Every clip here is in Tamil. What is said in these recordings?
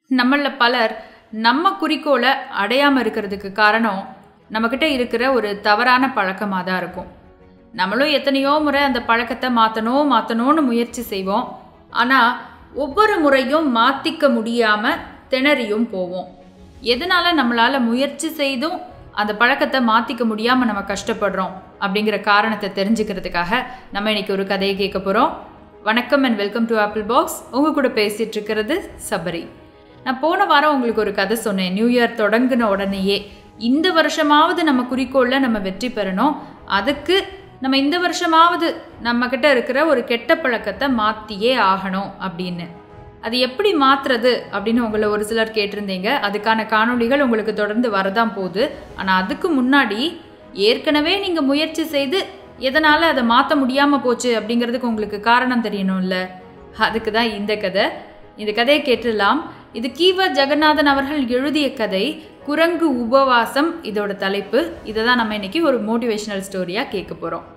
நம்மள பலர் நம்ம குறிக்கோளை அடையாமல் இருக்கிறதுக்கு காரணம் நம்மக்கிட்ட இருக்கிற ஒரு தவறான பழக்கமாக தான் இருக்கும் நம்மளும் எத்தனையோ முறை அந்த பழக்கத்தை மாற்றணும் மாற்றணும்னு முயற்சி செய்வோம் ஆனால் ஒவ்வொரு முறையும் மாற்றிக்க முடியாமல் திணறியும் போவோம் எதனால் நம்மளால் முயற்சி செய்தும் அந்த பழக்கத்தை மாற்றிக்க முடியாமல் நம்ம கஷ்டப்படுறோம் அப்படிங்கிற காரணத்தை தெரிஞ்சுக்கிறதுக்காக நம்ம இன்னைக்கு ஒரு கதையை கேட்க போகிறோம் வணக்கம் and welcome to apple box உங்கள் கூட பேசிகிட்டு இருக்கிறது சபரி நான் போன வாரம் உங்களுக்கு ஒரு கதை சொன்னேன் நியூ இயர் தொடங்கின உடனேயே இந்த வருஷமாவது நம்ம குறிக்கோளில் நம்ம வெற்றி பெறணும் அதுக்கு நம்ம இந்த வருஷமாவது நம்மக்கிட்ட இருக்கிற ஒரு கெட்ட பழக்கத்தை மாற்றியே ஆகணும் அப்படின்னு அது எப்படி மாற்றுறது அப்படின்னு உங்களை ஒரு சிலர் கேட்டிருந்தீங்க அதுக்கான காணொளிகள் உங்களுக்கு தொடர்ந்து வரதான் போகுது ஆனால் அதுக்கு முன்னாடி ஏற்கனவே நீங்கள் முயற்சி செய்து எதனால் அதை மாற்ற முடியாமல் போச்சு அப்படிங்கிறதுக்கு உங்களுக்கு காரணம் தெரியணும்ல அதுக்கு தான் இந்த கதை இந்த கதையை கேட்டுடலாம் இது கீவ ஜெகநாதன் அவர்கள் எழுதிய கதை குரங்கு உபவாசம் இதோட தலைப்பு இதை தான் நம்ம இன்னைக்கு ஒரு மோட்டிவேஷனல் ஸ்டோரியாக கேட்க போகிறோம்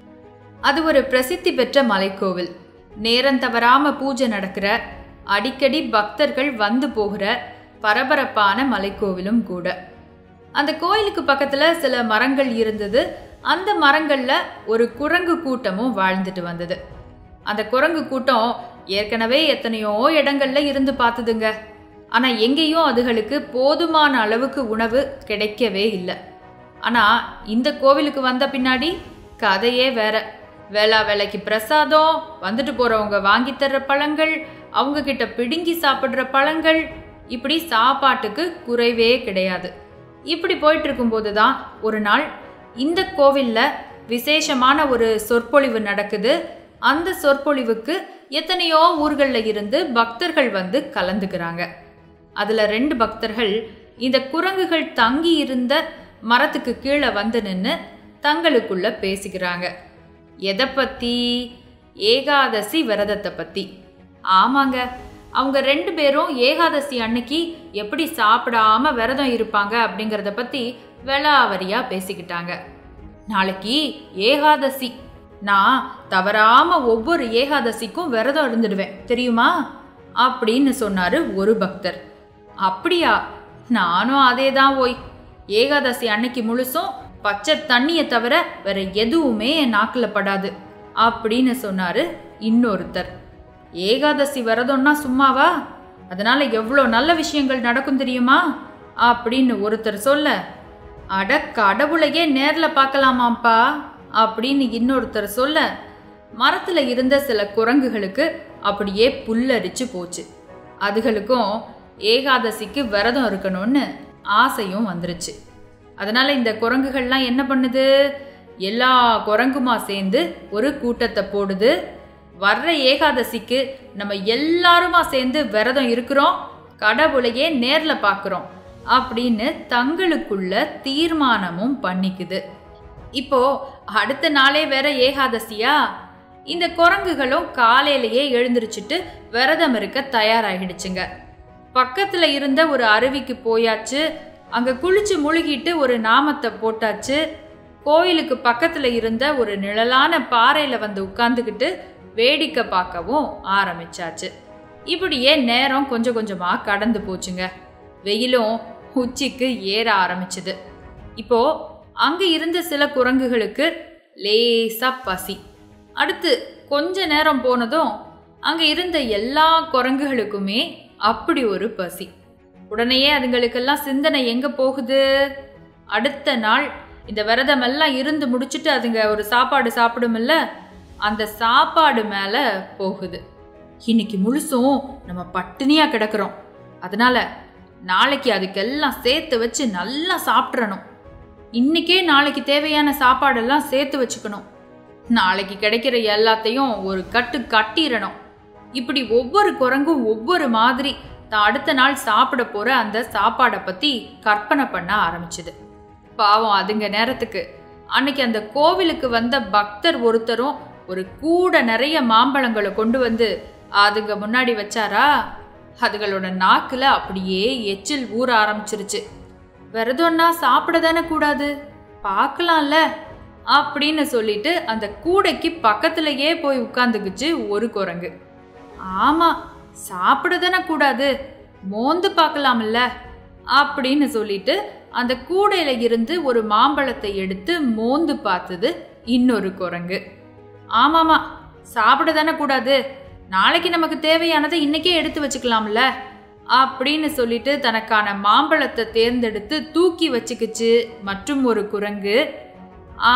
அது ஒரு பிரசித்தி பெற்ற மலைக்கோவில் நேரம் தவறாம பூஜை நடக்கிற அடிக்கடி பக்தர்கள் வந்து போகிற பரபரப்பான மலைக்கோவிலும் கூட அந்த கோயிலுக்கு பக்கத்துல சில மரங்கள் இருந்தது அந்த மரங்கள்ல ஒரு குரங்கு கூட்டமும் வாழ்ந்துட்டு வந்தது அந்த குரங்கு கூட்டம் ஏற்கனவே எத்தனையோ இடங்கள்ல இருந்து பார்த்துதுங்க ஆனா எங்கேயும் அதுகளுக்கு போதுமான அளவுக்கு உணவு கிடைக்கவே இல்லை ஆனா இந்த கோவிலுக்கு வந்த பின்னாடி கதையே வேற வேளா வேலைக்கு பிரசாதம் வந்துட்டு போறவங்க வாங்கி தர்ற பழங்கள் அவங்க கிட்ட பிடுங்கி சாப்பிட்ற பழங்கள் இப்படி சாப்பாட்டுக்கு குறைவே கிடையாது இப்படி போயிட்டு இருக்கும்போது தான் ஒரு நாள் இந்த கோவில்ல விசேஷமான ஒரு சொற்பொழிவு நடக்குது அந்த சொற்பொழிவுக்கு எத்தனையோ ஊர்களில் இருந்து பக்தர்கள் வந்து கலந்துக்கிறாங்க அதுல ரெண்டு பக்தர்கள் இந்த குரங்குகள் தங்கி இருந்த மரத்துக்கு கீழே வந்து நின்று தங்களுக்குள்ள பேசிக்கிறாங்க எதை பத்தி ஏகாதசி விரதத்தை பத்தி ஆமாங்க அவங்க ரெண்டு பேரும் ஏகாதசி அன்னைக்கு எப்படி சாப்பிடாம விரதம் இருப்பாங்க அப்படிங்கிறத பத்தி வெளாவரியா பேசிக்கிட்டாங்க நாளைக்கு ஏகாதசி நான் தவறாம ஒவ்வொரு ஏகாதசிக்கும் விரதம் இருந்துடுவேன் தெரியுமா அப்படின்னு சொன்னாரு ஒரு பக்தர் அப்படியா நானும் அதே தான் ஓய் ஏகாதசி அன்னைக்கு முழுசும் பச்சை தண்ணியை தவிர வேற எதுவுமே என் நாக்கில் படாது அப்படின்னு சொன்னாரு இன்னொருத்தர் ஏகாதசி விரதம்னா சும்மாவா அதனால எவ்வளோ நல்ல விஷயங்கள் நடக்கும் தெரியுமா அப்படின்னு ஒருத்தர் சொல்ல அட கடவுளையே நேரில் பார்க்கலாமாப்பா அப்படின்னு இன்னொருத்தர் சொல்ல மரத்தில் இருந்த சில குரங்குகளுக்கு அப்படியே புல்லரிச்சு போச்சு அதுகளுக்கும் ஏகாதசிக்கு விரதம் இருக்கணும்னு ஆசையும் வந்துருச்சு அதனால இந்த குரங்குகள்லாம் என்ன பண்ணுது எல்லா குரங்குமா சேர்ந்து ஒரு கூட்டத்தை போடுது வர்ற ஏகாதசிக்கு நம்ம எல்லாருமா சேர்ந்து விரதம் இருக்கிறோம் கடவுளையே நேரில் பார்க்குறோம் அப்படின்னு தங்களுக்குள்ள தீர்மானமும் பண்ணிக்குது இப்போ அடுத்த நாளே வேற ஏகாதசியா இந்த குரங்குகளும் காலையிலேயே எழுந்திருச்சுட்டு விரதம் இருக்க தயாராகிடுச்சுங்க பக்கத்துல இருந்த ஒரு அருவிக்கு போயாச்சு அங்க குளிச்சு முழுகிட்டு ஒரு நாமத்தை போட்டாச்சு கோயிலுக்கு பக்கத்துல இருந்த ஒரு நிழலான பாறையில வந்து உட்கார்ந்துக்கிட்டு வேடிக்கை பார்க்கவும் ஆரம்பிச்சாச்சு இப்படியே நேரம் கொஞ்சம் கொஞ்சமா கடந்து போச்சுங்க வெயிலும் உச்சிக்கு ஏற ஆரம்பிச்சுது இப்போ அங்க இருந்த சில குரங்குகளுக்கு லேசா பசி அடுத்து கொஞ்ச நேரம் போனதும் அங்க இருந்த எல்லா குரங்குகளுக்குமே அப்படி ஒரு பசி உடனேயே அதுங்களுக்கெல்லாம் சிந்தனை எங்க போகுது அடுத்த நாள் இந்த விரதம் எல்லாம் இருந்து முடிச்சுட்டு அதுங்க ஒரு சாப்பாடு சாப்பிடுமில்ல அந்த சாப்பாடு மேல போகுது இன்னைக்கு முழுசும் நம்ம பட்டினியா கிடக்குறோம் அதனால நாளைக்கு அதுக்கெல்லாம் சேர்த்து வச்சு நல்லா சாப்பிட்றணும் இன்னைக்கே நாளைக்கு தேவையான சாப்பாடெல்லாம் சேர்த்து வச்சுக்கணும் நாளைக்கு கிடைக்கிற எல்லாத்தையும் ஒரு கட்டு கட்டிடணும் இப்படி ஒவ்வொரு குரங்கும் ஒவ்வொரு மாதிரி தான் அடுத்த நாள் சாப்பிட போற அந்த சாப்பாடை பத்தி கற்பனை பண்ண ஆரம்பிச்சுது பாவம் அதுங்க நேரத்துக்கு அன்னைக்கு அந்த கோவிலுக்கு வந்த பக்தர் ஒருத்தரும் ஒரு கூட நிறைய மாம்பழங்களை கொண்டு வந்து அதுங்க முன்னாடி வச்சாரா அதுகளோட நாக்குல அப்படியே எச்சில் ஊற ஆரம்பிச்சிருச்சு விரதம்னா சாப்பிட தானே கூடாது பார்க்கலாம்ல அப்படின்னு சொல்லிட்டு அந்த கூடைக்கு பக்கத்துலயே போய் உட்காந்துக்குச்சு ஒரு குரங்கு ஆமா சாப்பிட தானே கூடாது மோந்து பார்க்கலாம்ல அப்படின்னு சொல்லிட்டு அந்த கூடையில இருந்து ஒரு மாம்பழத்தை எடுத்து மோந்து பார்த்தது இன்னொரு குரங்கு ஆமாமா சாப்பிட தானே கூடாது நாளைக்கு நமக்கு தேவையானதை இன்னைக்கே எடுத்து வச்சுக்கலாம்ல அப்படின்னு சொல்லிட்டு தனக்கான மாம்பழத்தை தேர்ந்தெடுத்து தூக்கி வச்சுக்கிச்சு மற்றும் ஒரு குரங்கு ஆ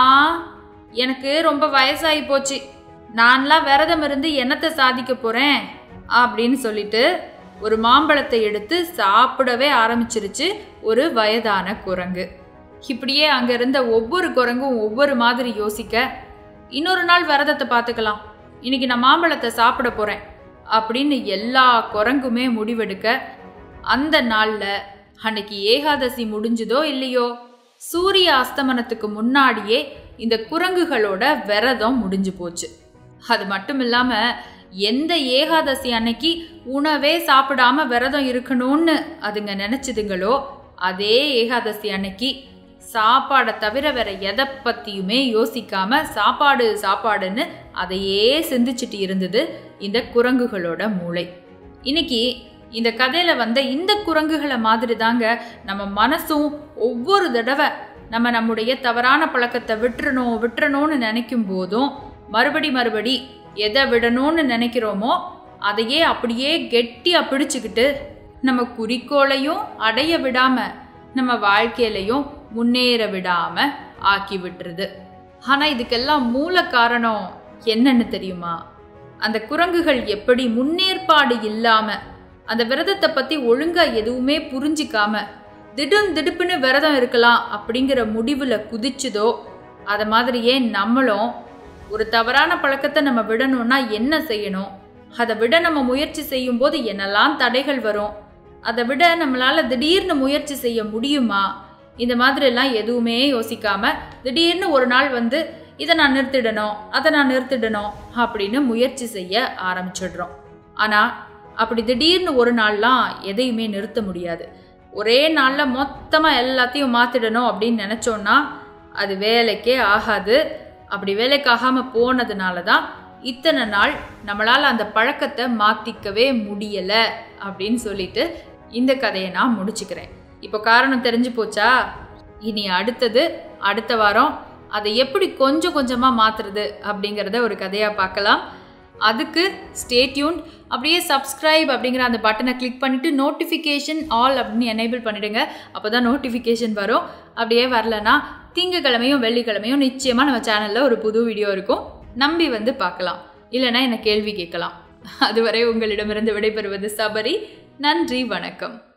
எனக்கு ரொம்ப வயசாகி போச்சு நான்லாம் விரதம் இருந்து என்னத்தை சாதிக்க போறேன் அப்படின்னு சொல்லிட்டு ஒரு மாம்பழத்தை எடுத்து சாப்பிடவே ஆரம்பிச்சிருச்சு ஒரு வயதான குரங்கு இப்படியே அங்க இருந்த ஒவ்வொரு குரங்கும் ஒவ்வொரு மாதிரி யோசிக்க இன்னொரு நாள் விரதத்தை பார்த்துக்கலாம் இன்னைக்கு நான் மாம்பழத்தை சாப்பிட போறேன் அப்படின்னு எல்லா குரங்குமே முடிவெடுக்க அந்த நாள்ல அன்னைக்கு ஏகாதசி முடிஞ்சதோ இல்லையோ சூரிய அஸ்தமனத்துக்கு முன்னாடியே இந்த குரங்குகளோட விரதம் முடிஞ்சு போச்சு அது மட்டும் இல்லாம எந்த ஏகாதசி அன்னைக்கு உணவே சாப்பிடாம விரதம் இருக்கணும்னு அதுங்க நினைச்சதுங்களோ அதே ஏகாதசி அன்னைக்கு சாப்பாடை தவிர வேற எதை பத்தியுமே யோசிக்காம சாப்பாடு சாப்பாடுன்னு அதையே சிந்திச்சிட்டு இருந்தது இந்த குரங்குகளோட மூளை இன்னைக்கு இந்த கதையில வந்த இந்த குரங்குகளை மாதிரி தாங்க நம்ம மனசும் ஒவ்வொரு தடவை நம்ம நம்முடைய தவறான பழக்கத்தை விட்டுறணும் விட்டுறணும்னு நினைக்கும் போதும் மறுபடி மறுபடி எதை விடணும்னு நினைக்கிறோமோ அதையே அப்படியே கெட்டியா பிடிச்சுக்கிட்டு நம்ம குறிக்கோளையும் அடைய விடாம நம்ம வாழ்க்கையிலையும் முன்னேற விடாம ஆக்கி விட்டுருது ஆனா இதுக்கெல்லாம் மூல காரணம் என்னன்னு தெரியுமா அந்த குரங்குகள் எப்படி முன்னேற்பாடு இல்லாம அந்த விரதத்தை பத்தி ஒழுங்கா எதுவுமே புரிஞ்சிக்காம திடும் திடுப்புன்னு விரதம் இருக்கலாம் அப்படிங்கிற முடிவுல குதிச்சுதோ அத மாதிரியே நம்மளும் ஒரு தவறான பழக்கத்தை நம்ம விடணும்னா என்ன செய்யணும் அதை விட நம்ம முயற்சி செய்யும் போது என்னெல்லாம் தடைகள் வரும் அதை விட நம்மளால திடீர்னு முயற்சி செய்ய முடியுமா இந்த மாதிரி எல்லாம் எதுவுமே யோசிக்காம திடீர்னு ஒரு நாள் வந்து இதை நான் நிறுத்திடணும் அதை நான் நிறுத்திடணும் அப்படின்னு முயற்சி செய்ய ஆரம்பிச்சிடுறோம் ஆனா அப்படி திடீர்னு ஒரு நாள்லாம் எதையுமே நிறுத்த முடியாது ஒரே நாளில் மொத்தமாக எல்லாத்தையும் மாற்றிடணும் அப்படின்னு நினச்சோன்னா அது வேலைக்கே ஆகாது அப்படி வேலைக்கு ஆகாமல் போனதுனால தான் இத்தனை நாள் நம்மளால் அந்த பழக்கத்தை மாற்றிக்கவே முடியலை அப்படின்னு சொல்லிட்டு இந்த கதையை நான் முடிச்சுக்கிறேன் இப்போ காரணம் தெரிஞ்சு போச்சா இனி அடுத்தது அடுத்த வாரம் அதை எப்படி கொஞ்சம் கொஞ்சமாக மாற்றுறது அப்படிங்கிறத ஒரு கதையாக பார்க்கலாம் அதுக்கு ஸ்டேட்யூன் அப்படியே சப்ஸ்கிரைப் அப்படிங்கிற அந்த பட்டனை கிளிக் பண்ணிவிட்டு நோட்டிஃபிகேஷன் ஆல் அப்படின்னு எனேபிள் பண்ணிவிடுங்க அப்போ தான் நோட்டிஃபிகேஷன் வரும் அப்படியே வரலனா திங்கக்கிழமையும் வெள்ளிக்கிழமையும் நிச்சயமாக நம்ம சேனலில் ஒரு புது வீடியோ இருக்கும் நம்பி வந்து பார்க்கலாம் இல்லைனா என்னை கேள்வி கேட்கலாம் அதுவரை உங்களிடமிருந்து விடைபெறுவது சபரி நன்றி வணக்கம்